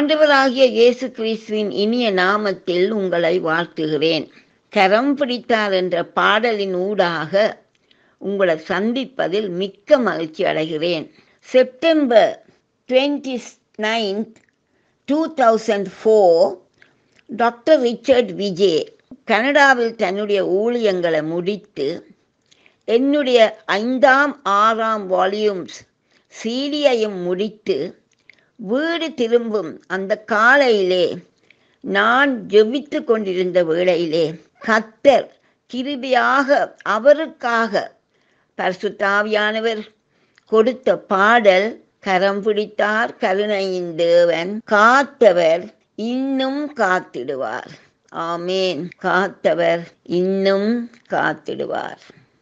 ஆண்டவராகிய இயேசு கிறிஸ்துவின் இனிய நாமத்தில் உங்களை வாழ்த்துகிறேன் கரம் பிடித்தார் என்ற பாடலின் ஊடாக உங்களை சந்திப்பதில் மிக்க மகிழ்ச்சி அடைகிறேன் September twenty ninth two thousand four doctor Richard விஜே கனடாவில் தன்னுடைய ஊழியங்களை முடித்து என்னுடைய ஐந்தாம் ஆறாம் வால்யூம்ஸ் சீடியையும் முடித்து வீடு திரும்பும் அந்த காலையிலே நான் ஜெபித்து கொண்டிருந்த வேளையிலே கத்தர் கிருபியாக அவருக்காக பரிசுத்தாவியானவர் கொடுத்த பாடல் கரம் பிடித்தார் கருணையின் தேவன் காத்தவர் இன்னும் காத்திடுவார் ஆமேன் காத்தவர் இன்னும் காத்திடுவார்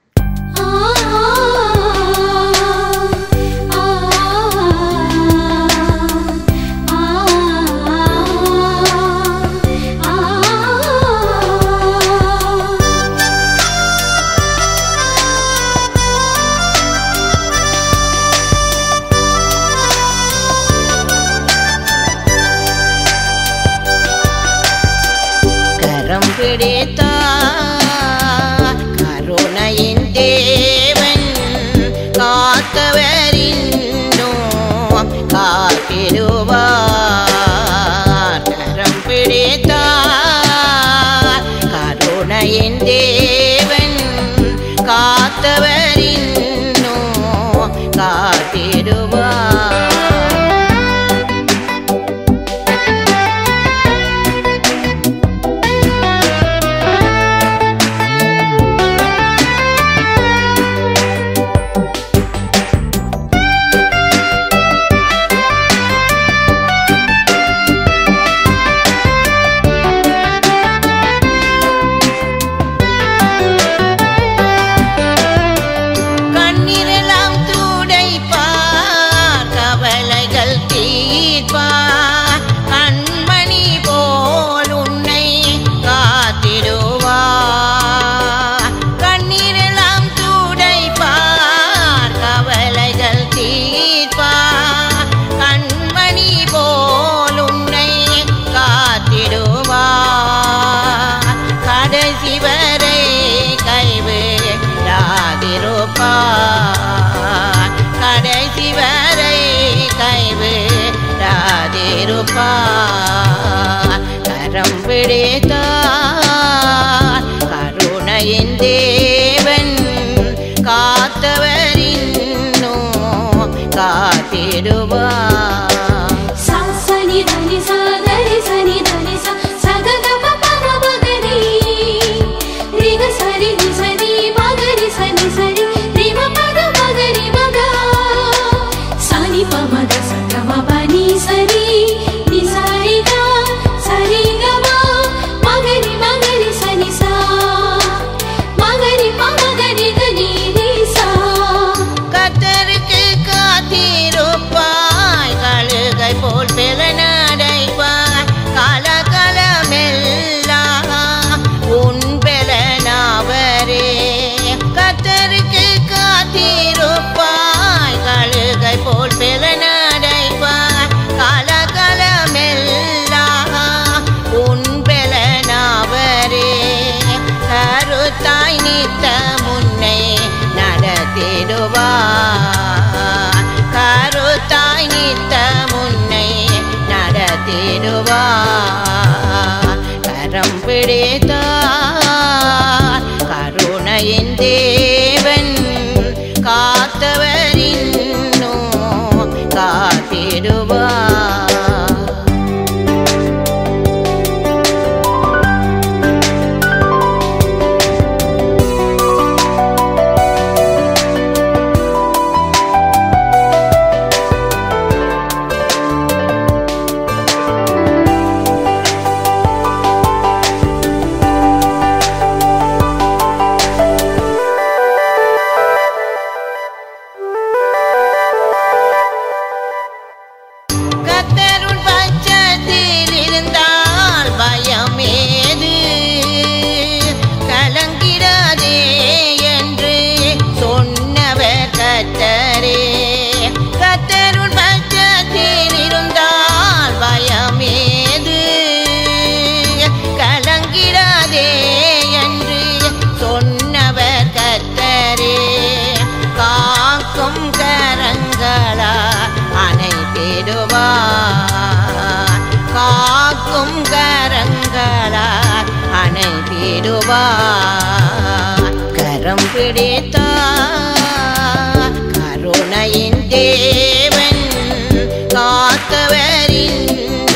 கரம் பிடித்தா கருணையின் தேவன் காத்தவரின் காத்திடுவார் கரம் பிடித்தா கருணையின் தேவன் காத்தவரின் காத்திடுவார் கண்ணீரெல்லாம் துடைப்பார் கவலைகள் தீர்ப்பார் கண்மணி போல் உன்னை காத்திடுவார் கண்ணீரெல்லாம் துடைப்பார் கவலைகள் தீர்ப்பார் கண்மணி போல் உன்னை காத்திடுவார் கடைசி வரை கைவிடாதிருப்பார் கடைசி வரை கைவிடாதிருப்பார் கரம் பிடித்தார் கருணையின் தேவன் காத்தவரின் காத்திடுவார் सा सनि धनि सा गरि सनि धनि सा स ग ग प प म प ग रि रि ग स रि नि स रि म ग रि स नि स रि रि म प ग म ग रि म ग सा नि प म ग स ग म प नि स रि नि स रि ग स रि ग म म ग रि म ग रि स नि सा म ग रि प म ग रि ग नि रि सा கத்தருக்கு காத்திருப்பாய் கழுகை போல் பெலனடைவாய் காலகாலமெல்லாம் உன் பெலனாவரே கத்தருக்கு காத்திருப்பாய் கழுகை போல் பெலனடைவாய் காலகாலமெல்லாம் உன் பெலனாவரே கருத்தாய் நித்த முன்னை நடத்திடுவார் கருத்தாய் நித்த முன்னை நடத்திடுவார் கரம் பிடித்தார் கருணையின் தேவன் காத்தவரின் காத்திடுவார் கரம் பிடித்தார் கருணையின் தேவன் காத்தவரின்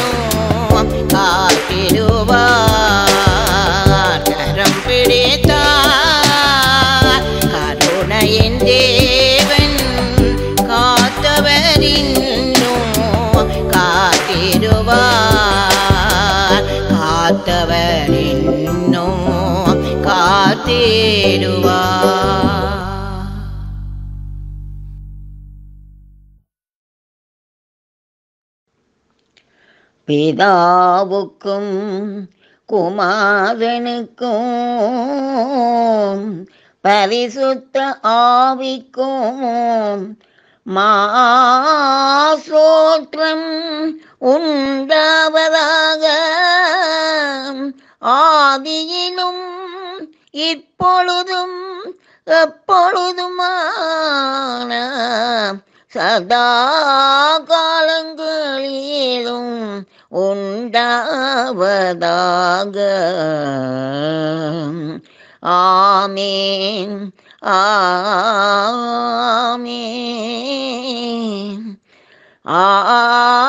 காத்திடுவார் கரம் பிடித்தார் கருணையின் தேவன் காத்தவரின் காத்திடுவார் காத்தவரின் காத்திடுவார் பிதாவுக்கும் குமாரனுக்கும் பரிசுத்த ஆவிக்கும் மாசோற்றம் உண்டாவதாக ஆதியிலும் இப்பொழுதும் எப்பொழுதுமான சதா காலங்களிலும் உண்டாவதாக ஆமேன் ஆமேன் ஆ